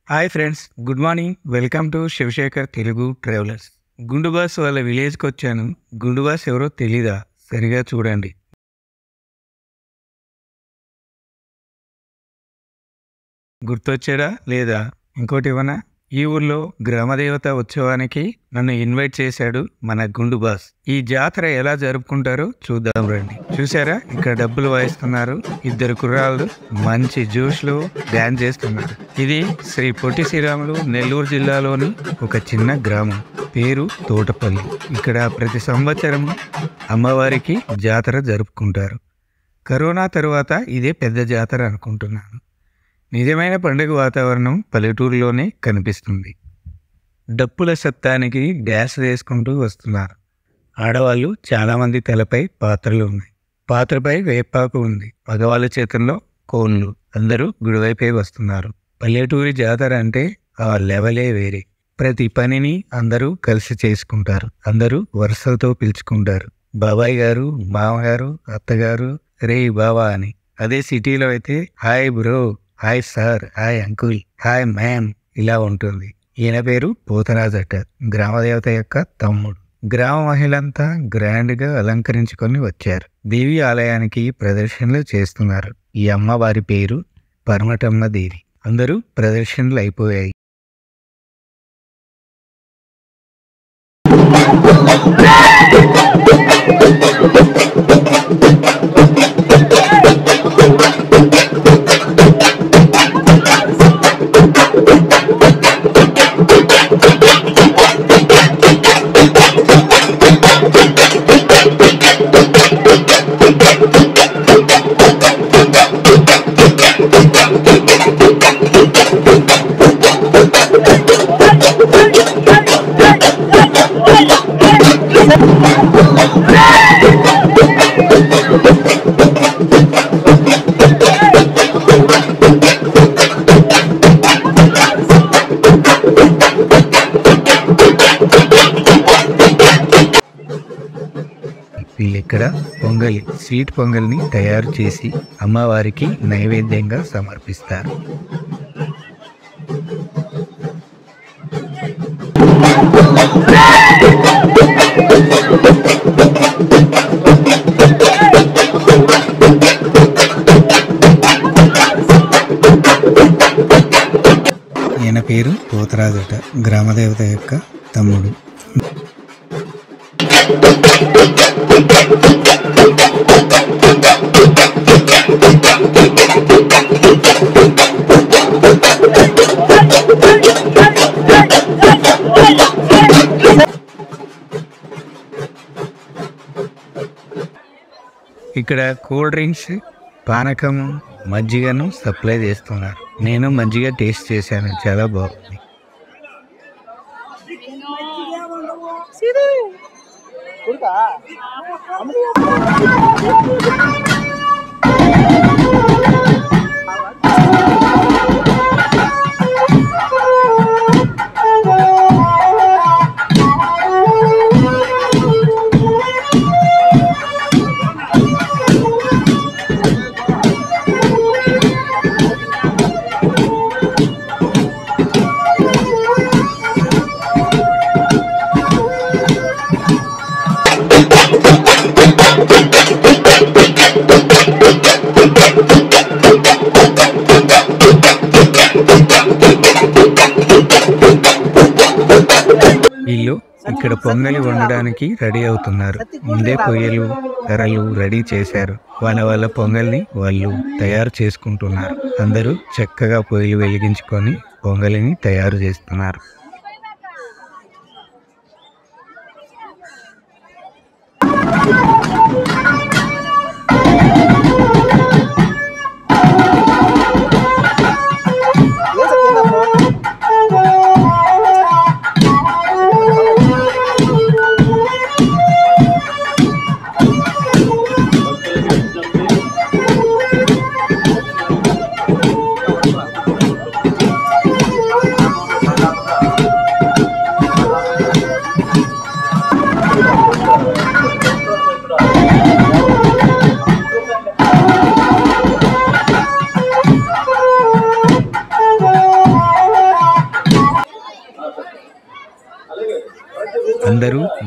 hi friends good morning welcome to Shivashekar Telugu travellers Gundu boss వాళ్ళ విలేజ్కి వచ్చాను గుండు బాస్ ఎవరో తెలీదా సరిగా చూడండి గుర్తొచ్చాడా లేదా ఇంకోటి ఇవ్వనా ఈ ఊర్లో గ్రామదేవత ఉత్సవానికి నన్ను ఇన్వైట్ చేశాడు మన గుండు బాస్ ఈ జాతర ఎలా జరుపుకుంటారో చూద్దాం రండి చూసారా ఇక్కడ డబ్బులు వాయిస్తున్నారు ఇద్దరు కుర్రాళ్ళు మంచి జోష్ లో డాన్స్ చేస్తున్నారు ఇది శ్రీ పొట్టి శ్రీరాములు నెల్లూరు జిల్లాలోని ఒక చిన్న గ్రామం పేరు తోటపల్లి ఇక్కడ ప్రతి సంవత్సరం అమ్మవారికి జాతర జరుపుకుంటారు కరోనా తరువాత ఇదే పెద్ద జాతర అనుకుంటున్నాను నిజమైన పండుగ వాతావరణం పల్లెటూరులోనే కనిపిస్తుంది డప్పుల శబ్దానికి డ్యాస్ వేసుకుంటూ వస్తున్నారు ఆడవాళ్ళు చాలామంది తలపై పాత్రలు ఉన్నాయి పాత్రపై వేపాకు ఉంది మగవాళ్ళ చేతుల్లో కోళ్ళు అందరూ గుడివైపే వస్తున్నారు పల్లెటూరి జాతర అంటే ఆ లెవలే వేరే ప్రతి పనిని అందరూ కలిసి చేసుకుంటారు అందరూ వరుసలతో పిలుచుకుంటారు బాబాయ్ గారు మామగారు అత్తగారు రే బావా అని అదే సిటీలో అయితే hi bro hi sir hi uncle hi ma'am ఇలా ఉంటుంది ఈయన పేరు పోతరాజట గ్రామదేవత యొక్క తమ్ముడు గ్రామ మహిళంతా గ్రాండ్ గా అలంకరించుకొని వచ్చారు దేవి ఆలయానికి ప్రదర్శనలు చేస్తున్నారు ఈ అమ్మవారి పేరు పరమటమ్మ దేవి అందరూ ప్రదర్శనలు అయిపోయాయి వీళ్ళు ఇక్కడ పొంగలి స్వీట్ పొంగల్ని తయారు చేసి అమ్మవారికి నైవేద్యంగా సమర్పిస్తారు ఈయన పేరు పోతరాజట గ్రామదేవత యొక్క తమ్ముడు ఇక్కడ కూల్ డ్రింక్స్ పానకము మజ్జిగను సప్లై చేస్తున్నారు నేను మజ్జిగ టేస్ట్ చేశాను చాలా బాగుంది వీళ్ళు ఇక్కడ పొంగలి వండడానికి రెడీ అవుతున్నారు ముందే పొయ్యలు కర్రలు రెడీ చేశారు వాళ్ళ వాళ్ళ పొంగల్ని వాళ్ళు తయారు చేసుకుంటున్నారు అందరూ చక్కగా పొయ్యిలు వెలిగించుకొని పొంగలిని తయారు చేస్తున్నారు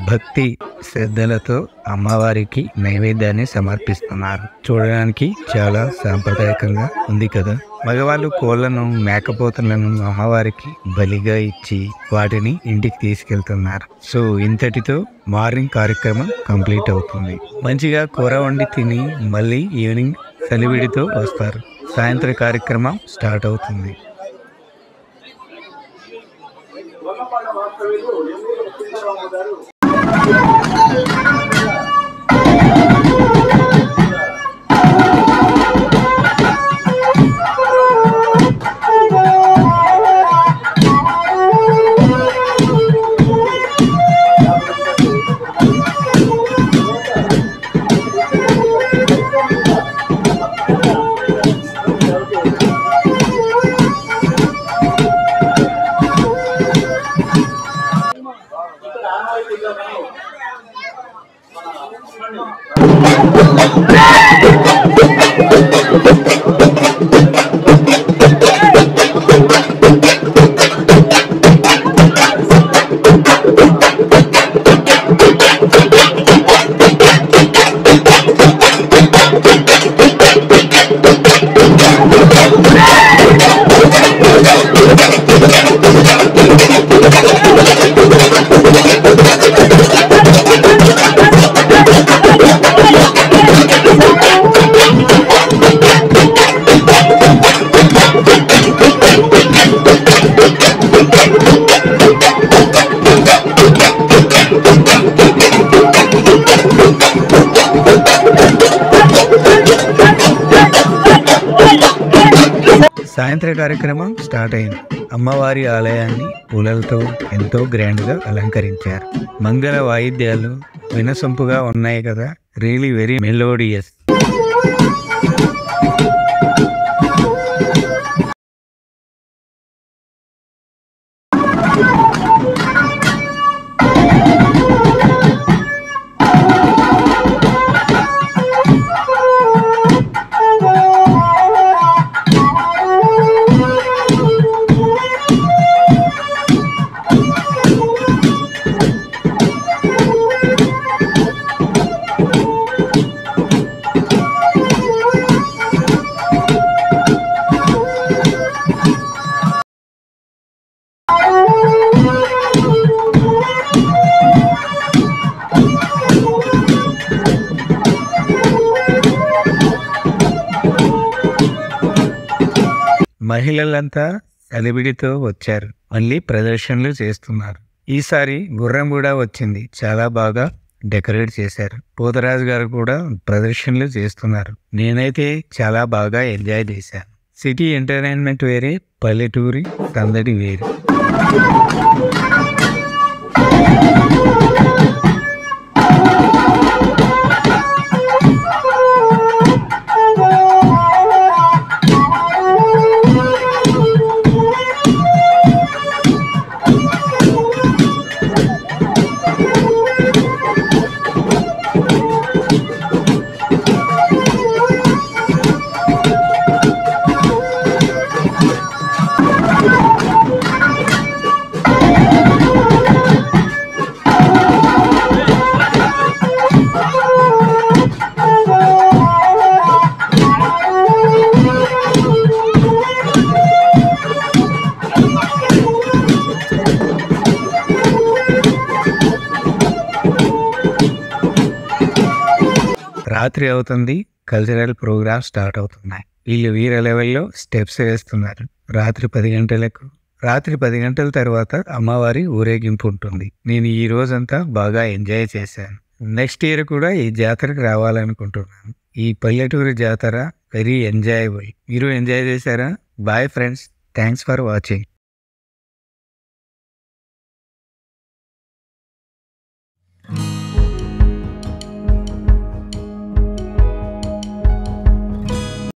భక్తి శ్రద్ధలతో అమ్మవారికి నైవేద్యాన్ని సమర్పిస్తున్నారు చూడడానికి చాలా సాంప్రదాయకంగా ఉంది కదా మగవాళ్ళు కోళ్లను మేకపోతులను అమ్మవారికి బలిగా ఇచ్చి వాటిని ఇంటికి తీసుకెళ్తున్నారు సో ఇంతటితో మార్నింగ్ కార్యక్రమం కంప్లీట్ అవుతుంది మంచిగా కూర వండి తిని మళ్ళీ ఈవినింగ్ సలివిడితో వస్తారు సాయంత్రం కార్యక్రమం స్టార్ట్ అవుతుంది సాయంత్ర కార్యక్రమం స్టార్ట్ అయింది అమ్మవారి ఆలయాన్ని పూలలతో ఎంతో గ్రాండ్ గా అలంకరించారు మంగళ వాయిద్యాలు వినసొంపుగా ఉన్నాయి కదా రియలీ వెరీ మెలోడియస్ మహిళలంతా అలిబిడితో వచ్చారు మళ్ళీ ప్రదర్శనలు చేస్తున్నారు ఈసారి గుర్రం కూడా వచ్చింది చాలా బాగా డెకరేట్ చేశారు పోతరాజు గారు కూడా ప్రదర్శనలు చేస్తున్నారు నేనైతే చాలా బాగా ఎంజాయ్ చేశాను సిటీ ఎంటర్టైన్మెంట్ వేరే పల్లెటూరి సందడి వేరే రాత్రి అవుతుంది కల్చరల్ ప్రోగ్రామ్ స్టార్ట్ అవుతున్నాయి వీళ్ళు వీర లెవెల్లో స్టెప్స్ వేస్తున్నారు రాత్రి పది గంటలకు రాత్రి పది గంటల తర్వాత అమ్మవారి ఊరేగింపు ఉంటుంది నేను ఈ రోజంతా బాగా ఎంజాయ్ చేశాను నెక్స్ట్ ఇయర్ కూడా ఈ జాతరకు రావాలనుకుంటున్నాను ఈ పల్లెటూరు జాతర వెరీ ఎంజాయబుల్ మీరు ఎంజాయ్ చేశారా bye friends thanks for watching